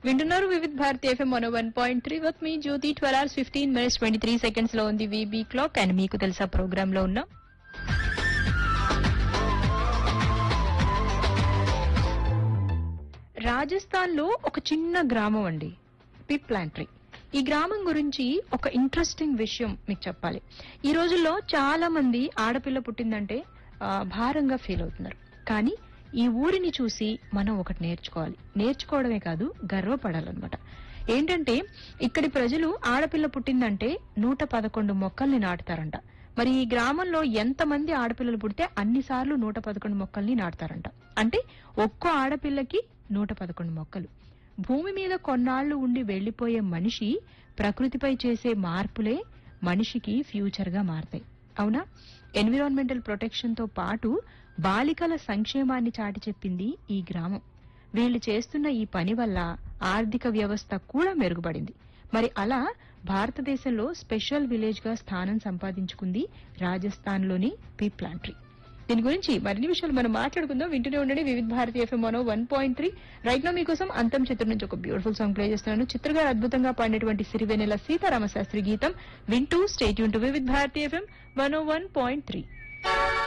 వింటున్నారు Vividh Bharati FM one one point three with me Jyothi twelve hours fifteen minutes twenty three seconds లో ఉంది VB clock and మీకు తెలుసా programme లో ఉన్నాం రాజస్థాన్ లో ఒక చిన్న గ్రామం అండి పిప్లాంట్రీ ఈ గ్రామం గురించి ఒక ఇంట్రెస్టింగ్ విషయం మీకు చెప్పాలి ఈ రోజుల్లో చాలా మంది ఆడపిల్ల పుట్టిందంటే ఆ, భారంగా ఫీల్ అవుతున్నారు కానీ ఈ ఊరిని చూసి మనం ఒకటి నేర్చుకోవాలి నేర్చుకోవడమే కాదు గర్వపడాలన్నమాట ఏంటంటే ఇక్కడి ప్రజలు ఆడపిల్ల పుట్టిందంటే నూట పదకొండు మొక్కల్ని నాటుతారంట మరి ఈ గ్రామంలో ఎంతమంది ఆడపిల్లలు పుడితే అన్ని సార్లు నూట పదకొండు మొక్కల్ని నాటుతారంట అంటే ఒక్కో ఆడపిల్లకి నూట పదకొండు మొక్కలు భూమి మీద కొన్నాళ్లు ఉండి వెళ్లిపోయే మనిషి ప్రకృతిపై చేసే మార్పులే మనిషికి ఫ్యూచర్ గా మారతాయి అవునా ఎన్విరాన్మెంటల్ ప్రొటెక్షన్ తో పాటు బాలికల సంక్షేమాన్ని చాటి చెప్పింది ఈ గ్రామం వీళ్ళు చేస్తున్న ఈ పని వల్ల ఆర్థిక వ్యవస్థ కూడా మెరుగుపడింది మరి అలా భారతదేశంలో స్పెషల్ విలేజ్ గా స్థానం సంపాదించుకుంది రాజస్థాన్ లోని పీప్లాంట్రీ దీని గురించి మరిన్ని విషయాలు మనం మాట్లాడుకుందాం వింటూనే ఉండండి వివిధ భారతి ఎఫ్ఎం మనో one point three right now మీకోసం అంతం చిత్రం నుంచి ఒక బ్యూటిఫుల్ సాంగ్ ప్లే చేస్తున్నాను చిత్ర గారు అద్భుతంగా పాడినటువంటి సిరివెనెల సీతారామ శాస్త్రి గీతం వింటూ స్టేట్ యూన్ to Vividha Bharati FM one one point three